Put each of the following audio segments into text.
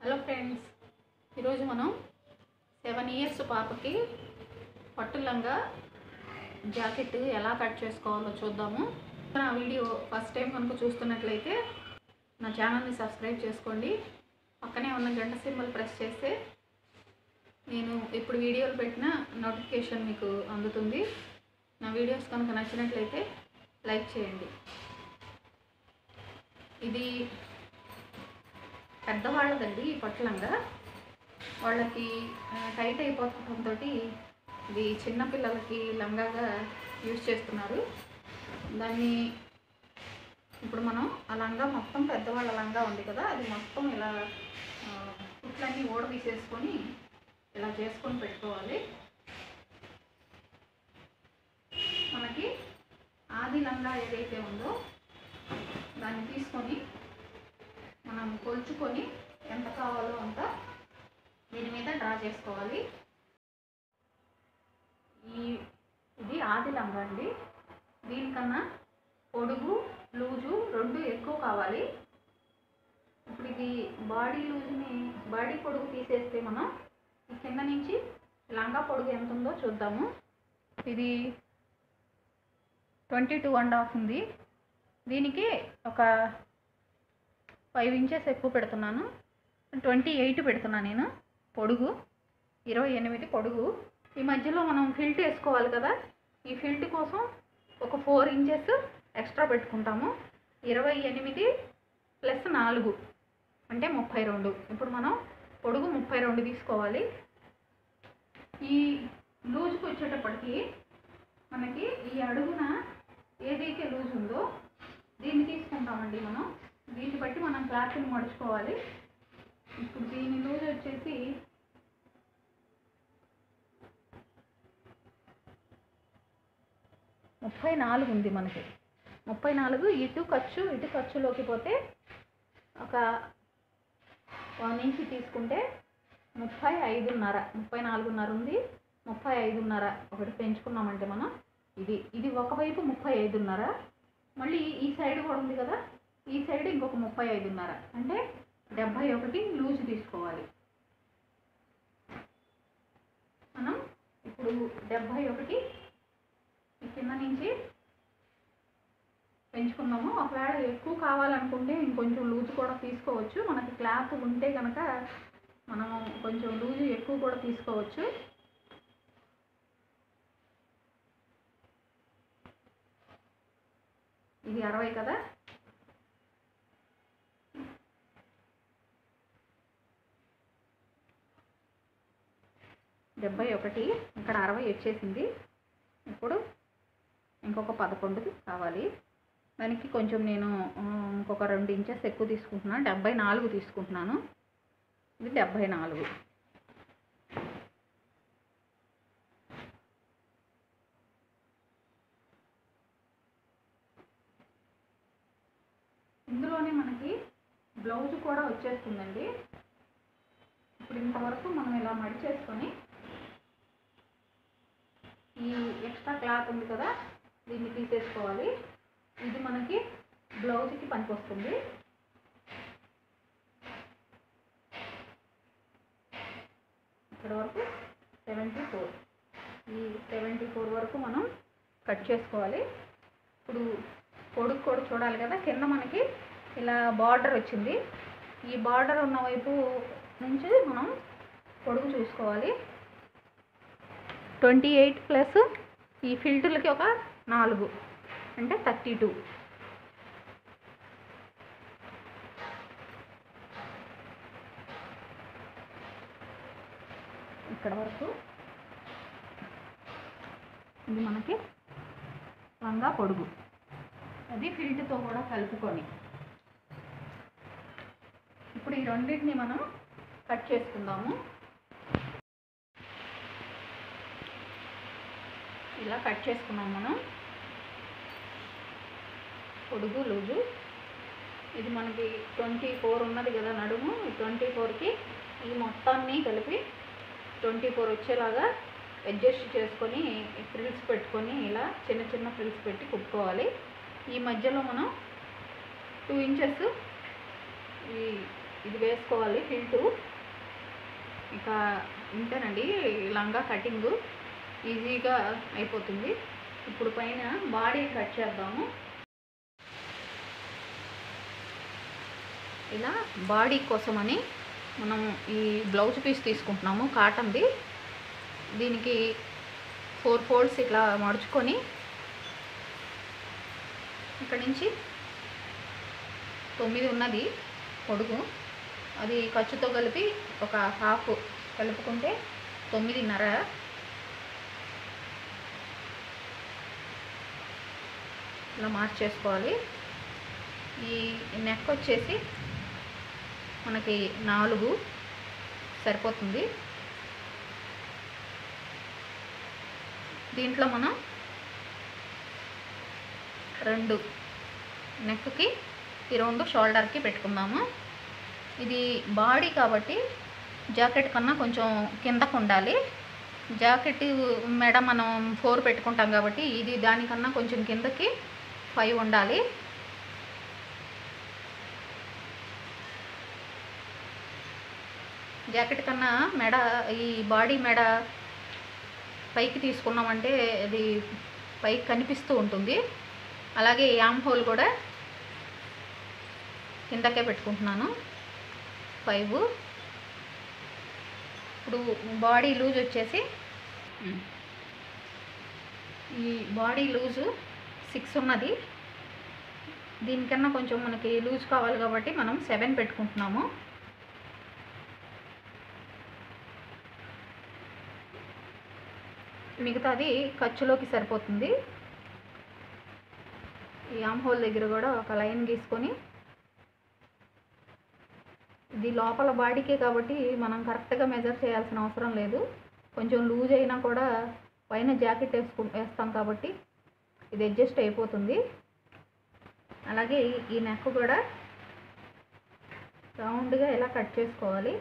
hello friends ఈరోజు మనం seven years పాపకి పట్టు లంగా జాకెట్ ఎలా కట్ చేసుకోవాలో చూద్దాము నా వీడియో ఫస్ట్ టైం కనుక చూస్తున్నట్లయితే నా ఛానల్ని సబ్స్క్రైబ్ చేసుకోండి పక్కనే ఉన్న గంట సింబల్ ప్రెస్ చేస్తే నేను ఇప్పుడు వీడియోలు పెట్టిన నోటిఫికేషన్ మీకు అందుతుంది నా వీడియోస్ కనుక నచ్చినట్లయితే లైక్ చేయండి ఇది పెద్దవాళ్ళదండి ఈ పట్లంగా వాళ్ళకి ఆ, టైట్ అయిపోతుండటంతో ఇది చిన్నపిల్లలకి లంగాగా యూజ్ చేస్తున్నారు దాన్ని ఇప్పుడు మనం ఆ లంగా మొత్తం పెద్దవాళ్ళ లంగా ఉంది కదా అది మొత్తం ఇలా ఆ, కుట్లన్నీ ఊడదీసేసుకొని ఇలా చేసుకొని పెట్టుకోవాలి మనకి ఆది లంగా ఏదైతే ఉందో దాన్ని తీసుకొని మనం కొలుచుకొని ఎంత కావాలో అంత దీని మీద డ్రా చేసుకోవాలి ఈ ఇది ఆది లంగా అండి దీనికన్నా పొడుగు లూజు రెండు ఎక్కువ కావాలి ఇప్పుడు ఇది బాడీ లూజుని బాడీ పొడుగు తీసేస్తే మనం ఈ కింద నుంచి లంగా పొడుగు ఎంత ఉందో చూద్దాము ఇది ట్వంటీ టూ అండ్ హాఫ్ ఉంది దీనికి ఒక ఫైవ్ ఇంచెస్ ఎక్కువ పెడుతున్నాను ట్వంటీ ఎయిట్ పెడుతున్నాను నేను పొడుగు ఇరవై ఎనిమిది పొడుగు ఈ మధ్యలో మనం ఫిల్ట్ వేసుకోవాలి కదా ఈ ఫిల్ట్ కోసం ఒక ఫోర్ ఇంచెస్ ఎక్స్ట్రా పెట్టుకుంటాము ఇరవై ఎనిమిది ప్లస్ నాలుగు అంటే ముప్పై రెండు ఇప్పుడు మనం పొడుగు ముప్పై రెండు తీసుకోవాలి ఈ లూజ్కి వచ్చేటప్పటికి మనకి ఈ అడుగున ఏదైతే లూజ్ ఉందో దీన్ని తీసుకుంటామండి మనం దీన్ని బట్టి మనం క్లాత్ని మడుచుకోవాలి ఇప్పుడు దీని లూజ్ వచ్చేసి ముప్పై నాలుగు ఉంది మనకి ముప్పై నాలుగు ఇటు ఖర్చు ఇటు ఖర్చులోకి పోతే ఒక వన్ ఇంచ్ తీసుకుంటే ముప్పై ఐదున్నర ముప్పై నాలుగున్నర ఉంది ముప్పై ఐదున్నర ఒకటి పెంచుకున్నామంటే మనం ఇది ఇది ఒకవైపు ముప్పై ఐదున్నర మళ్ళీ ఈ సైడ్ కూడా ఉంది కదా ఈ సైడ్ ఇంకొక ముప్పై ఐదున్నర అంటే డెబ్భై ఒకటి లూజ్ తీసుకోవాలి మనం ఇప్పుడు డెబ్భై ఒకటి ఈ కింద నుంచి పెంచుకున్నాము ఒకవేళ ఎక్కువ కావాలనుకుంటే ఇంకొంచెం లూజ్ కూడా తీసుకోవచ్చు మనకి క్లాత్ ఉంటే కనుక మనం కొంచెం లూజ్ ఎక్కువ కూడా తీసుకోవచ్చు ఇది అరవై కదా డెబ్బై ఒకటి ఇక్కడ అరవై వచ్చేసింది ఇప్పుడు ఇంకొక పదకొండు కావాలి దానికి కొంచెం నేను ఆ, ఇంకొక రెండు ఇంచెస్ ఎక్కువ తీసుకుంటున్నాను డెబ్బై నాలుగు తీసుకుంటున్నాను ఇది డెబ్బై నాలుగు ఇందులోనే మనకి బ్లౌజ్ కూడా వచ్చేస్తుందండి ఇప్పుడు ఇంతవరకు మనం ఇలా మడిచేసుకొని ఈ ఎక్స్ట్రా క్లాత్ ఉంది కదా దీన్ని తీసేసుకోవాలి ఇది మనకి బ్లౌజ్కి పనికొస్తుంది ఇక్కడ వరకు సెవెంటీ ఫోర్ ఈ సెవెంటీ ఫోర్ వరకు మనం కట్ చేసుకోవాలి ఇప్పుడు పొడుగు కూడా చూడాలి కదా కింద మనకి ఇలా బార్డర్ వచ్చింది ఈ బార్డర్ ఉన్న వైపు నుంచి మనం పొడుగు చూసుకోవాలి ట్వంటీ ఎయిట్ ప్లస్ ఈ ఫిల్టర్లకి ఒక నాలుగు అంటే థర్టీ టూ ఇక్కడ వరకు ఇది మనకి లంగా పొడుగు అది ఫిల్ట్తో కూడా కలుపుకొని ఇప్పుడు ఈ రెండింటిని మనం కట్ చేసుకుందాము ఇలా కట్ చేసుకున్నాం మనం పొడుగు లూజు ఇది మనకి ట్వంటీ ఫోర్ ఉన్నది కదా నడుము ఈ ట్వంటీ ఫోర్కి ఈ మొత్తాన్ని కలిపి ట్వంటీ ఫోర్ వచ్చేలాగా అడ్జస్ట్ చేసుకొని ఫ్రిల్స్ పెట్టుకొని ఇలా చిన్న చిన్న ఫ్రిల్స్ పెట్టి కుట్టుకోవాలి ఈ మధ్యలో మనం టూ ఇంచెస్ ఈ ఇది వేసుకోవాలి హిల్టు ఇక ఇంతేనండి లంగా కటింగు ఈజీగా అయిపోతుంది ఇప్పుడు పైన బాడీ కట్ చేద్దాము ఇలా బాడీ కోసమని మనం ఈ బ్లౌజ్ పీస్ తీసుకుంటున్నాము కాటన్ది దీనికి ఫోర్ ఫోల్డ్స్ ఇట్లా మడుచుకొని ఇక్కడ నుంచి తొమ్మిది ఉన్నది పొడుగు అది ఖర్చుతో కలిపి ఒక హాఫ్ కలుపుకుంటే తొమ్మిదిన్నర ఇలా మార్చేసుకోవాలి ఈ నెక్ వచ్చేసి మనకి నాలుగు సరిపోతుంది దీంట్లో మనం రెండు నెక్కి ఈ రెండు షోల్డర్కి పెట్టుకుందాము ఇది బాడీ కాబట్టి జాకెట్ కన్నా కొంచెం కిందకు ఉండాలి జాకెట్ మెడ మనం ఫోర్ పెట్టుకుంటాం కాబట్టి ఇది దానికన్నా కొంచెం కిందకి ఫైవ్ ఉండాలి జాకెట్ కన్నా మెడ ఈ బాడీ మెడ పైకి తీసుకున్నామంటే అది పైకి కనిపిస్తూ ఉంటుంది అలాగే యామ్ హోల్ కూడా కిందకే పెట్టుకుంటున్నాను ఫైవ్ ఇప్పుడు బాడీ లూజ్ వచ్చేసి ఈ బాడీ లూజు సిక్స్ ఉన్నది దీనికన్నా కొంచెం మనకి లూజ్ కావాలి కాబట్టి మనం సెవెన్ పెట్టుకుంటున్నాము మిగతాది ఖర్చులోకి సరిపోతుంది ఈ ఆమ్ హోల్ దగ్గర కూడా ఒక లైన్ గీసుకొని ఇది లోపల బాడీకే కాబట్టి మనం కరెక్ట్గా మెజర్ చేయాల్సిన అవసరం లేదు కొంచెం లూజ్ అయినా కూడా పైన జాకెట్ వేసుకు వేస్తాం కాబట్టి ఇది అడ్జస్ట్ అయిపోతుంది అలాగే ఈ- ఈ నెక్ కూడా రౌండ్గా ఇలా కట్ చేసుకోవాలి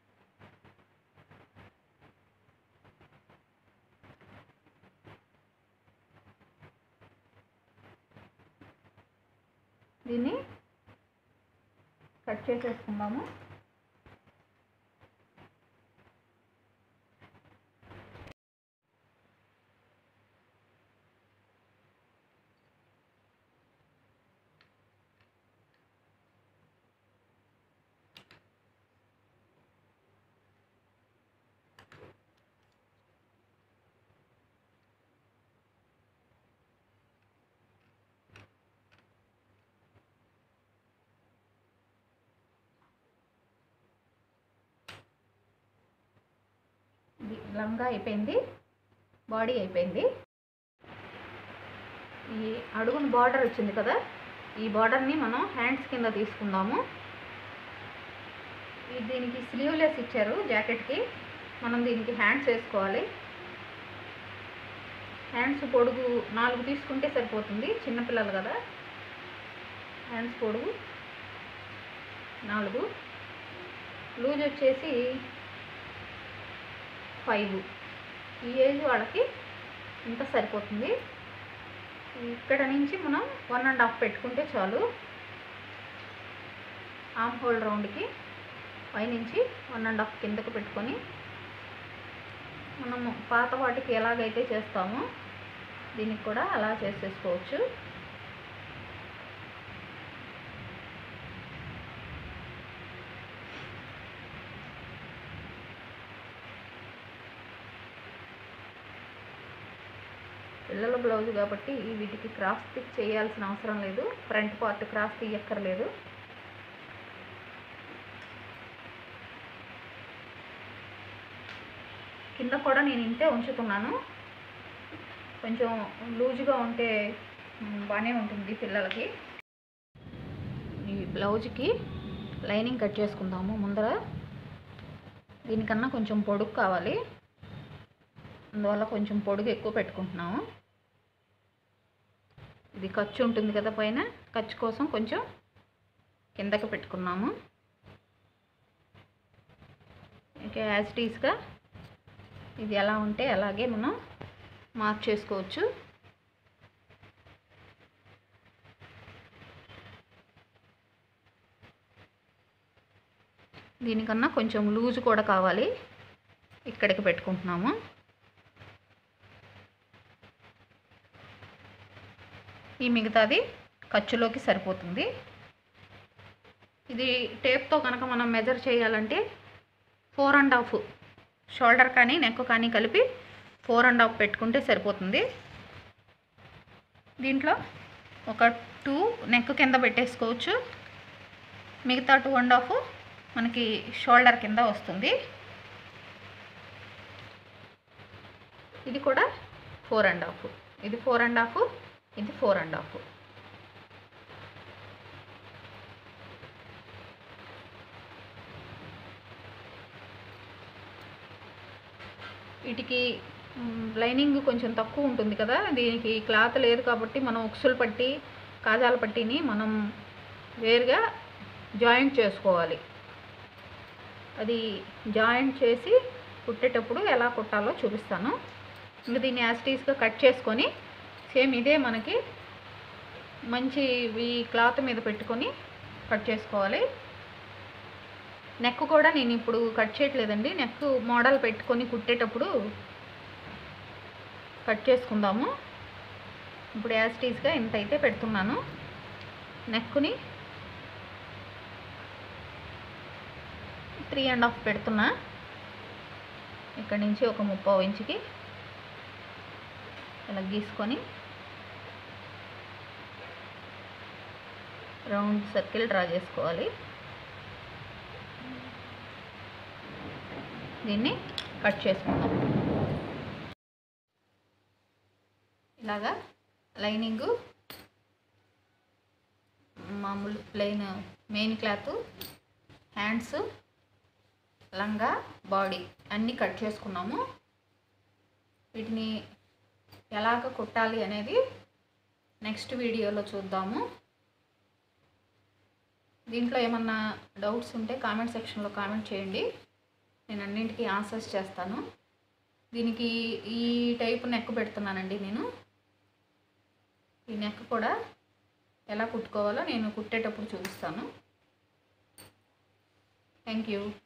దీన్ని కట్ చేసేసుకుందాము ఇది లంగా అయిపోయింది బాడీ అయిపోయింది ఈ అడుగున బార్డర్ వచ్చింది కదా ఈ బార్డర్ని మనం హ్యాండ్స్ కింద తీసుకుందాము ఈ దీనికి స్లీవ్లెస్ ఇచ్చారు జాకెట్కి మనం దీనికి హ్యాండ్స్ వేసుకోవాలి హ్యాండ్స్ పొడుగు నాలుగు తీసుకుంటే సరిపోతుంది చిన్నపిల్లలు కదా హ్యాండ్స్ పొడుగు నాలుగు లూజ్ వచ్చేసి ఫైవ్ ఈ ఏజ్ వాళ్ళకి ఇంత సరిపోతుంది ఇక్కడ నుంచి మనం వన్ అండ్ హాఫ్ పెట్టుకుంటే చాలు ఆమ్ హోల్ రౌండ్కి పైనుంచి వన్ అండ్ హాఫ్ కిందకు పెట్టుకొని మనము పాత వాటికి ఎలాగైతే చేస్తామో దీనికి కూడా అలా చేసేసుకోవచ్చు పిల్లల బ్లౌజ్ కాబట్టి వీటికి క్రాస్ స్టిచ్ చేయాల్సిన అవసరం లేదు ఫ్రంట్ పార్ట్ క్రాస్ తీయక్కర్లేదు కింద కూడా నేను ఇంతే ఉంచుతున్నాను కొంచెం లూజ్గా ఉంటే మ్, బాగానే ఉంటుంది పిల్లలకి ఈ బ్లౌజ్కి లైనింగ్ కట్ చేసుకుందాము ముందర దీనికన్నా కొంచెం పొడుగు కావాలి అందువల్ల కొంచెం పొడుగు ఎక్కువ పెట్టుకుంటున్నాము ఇది ఖర్చు ఉంటుంది కదా పైన ఖర్చు కోసం కొంచెం కిందకి పెట్టుకున్నాము ఇంకా యాజ్ టీస్గా ఇది ఎలా ఉంటే అలాగే మనం మార్క్ చేసుకోవచ్చు దీనికన్నా కొంచెం లూజ్ కూడా కావాలి ఇక్కడికి పెట్టుకుంటున్నాము ఈ మిగతాది ఖర్చులోకి సరిపోతుంది ఇది టేప్తో కనుక మనం మెజర్ చేయాలంటే ఫోర్ అండ్ హాఫ్ షోల్డర్ కానీ నెక్ కానీ కలిపి ఫోర్ అండ్ హాఫ్ పెట్టుకుంటే సరిపోతుంది దీంట్లో ఒక టూ నెక్ కింద పెట్టేసుకోవచ్చు మిగతా టూ అండ్ హాఫ్ మనకి షోల్డర్ కింద వస్తుంది ఇది కూడా ఫోర్ అండ్ హాఫ్ ఇది ఫోర్ అండ్ హాఫ్ ఇది ఫోర్ అండ్ హాఫ్ వీటికి మ్, లైనింగ్ కొంచెం తక్కువ ఉంటుంది కదా దీనికి క్లాత్ లేదు కాబట్టి మనం ఉక్సులు పట్టి కాజాల పట్టిని మనం వేరుగా జాయింట్ చేసుకోవాలి అది జాయింట్ చేసి కుట్టేటప్పుడు ఎలా కుట్టాలో చూపిస్తాను ఇంకా దీన్ని యాస్టీస్గా కట్ చేసుకొని సేమ్ ఇదే మనకి మంచి ఈ క్లాత్ మీద పెట్టుకొని కట్ చేసుకోవాలి నెక్ కూడా నేను ఇప్పుడు కట్ చేయట్లేదండి నెక్ మోడల్ పెట్టుకొని కుట్టేటప్పుడు కట్ చేసుకుందాము ఇప్పుడు యాస్టీస్గా ఇంత అయితే పెడుతున్నాను నెక్ని త్రీ అండ్ హాఫ్ పెడుతున్నా ఇక్కడ నుంచి ఒక ముప్పావు ఇంచుకి ఇలా గీసుకొని రౌండ్ సర్కిల్ డ్రా చేసుకోవాలి దీన్ని కట్ చేసుకుందాం ఇలాగా లైనింగు మామూలు ప్లెయిన్ మెయిన్ క్లాత్ హ్యాండ్స్ లంగా బాడీ అన్నీ కట్ చేసుకున్నాము వీటిని ఎలాగ కుట్టాలి అనేది నెక్స్ట్ వీడియోలో చూద్దాము దీంట్లో ఏమన్నా డౌట్స్ ఉంటే కామెంట్ సెక్షన్లో కామెంట్ చేయండి నేను అన్నింటికీ ఆన్సర్స్ చేస్తాను దీనికి ఈ టైప్ నెక్ పెడుతున్నానండి నేను ఈ నెక్ కూడా ఎలా కుట్టుకోవాలో నేను కుట్టేటప్పుడు చూపిస్తాను థ్యాంక్ యూ